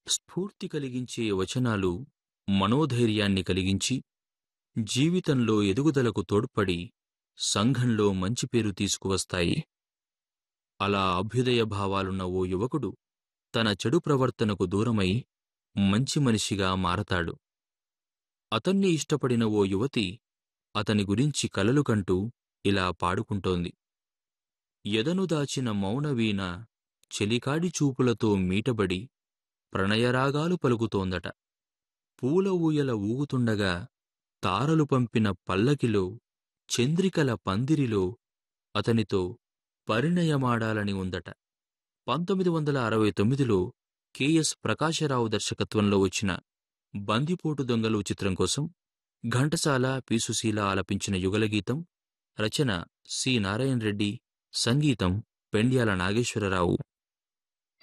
స్ఫూర్తి కలిగించే వచనాలు మనోధైర్యాన్ని కలిగించి జీవితంలో ఎదుగుదలకు తోడ్పడి సంఘంలో మంచి పేరు తీసుకువస్తాయి అలా అభ్యుదయ భావాలున్న ఓ యువకుడు తన చెడు ప్రవర్తనకు దూరమై మంచి మనిషిగా మారతాడు అతన్ని ఇష్టపడిన ఓ యువతి అతని గురించి కలలు కంటూ ఇలా పాడుకుంటోంది ఎదను దాచిన మౌనవీణ చెలికాడి చూపులతో మీటబడి ప్రణయరాగాలు పలుకుతోందట పూల ఊయల ఊగుతుండగా తారలు పంపిన పల్లకిలో చంద్రికల పందిరిలో అతనితో పరిణయమాడాలని ఉందట పంతొమ్మిది వందల అరవై తొమ్మిదిలో కెఎస్ ప్రకాశరావు దర్శకత్వంలో వచ్చిన బందిపోటు దొంగలు చిత్రం కోసం ఘంటసాల పీసుశీల ఆలపించిన యుగలగీతం రచన సి నారాయణ రెడ్డి సంగీతం పెండ్యాల నాగేశ్వరరావు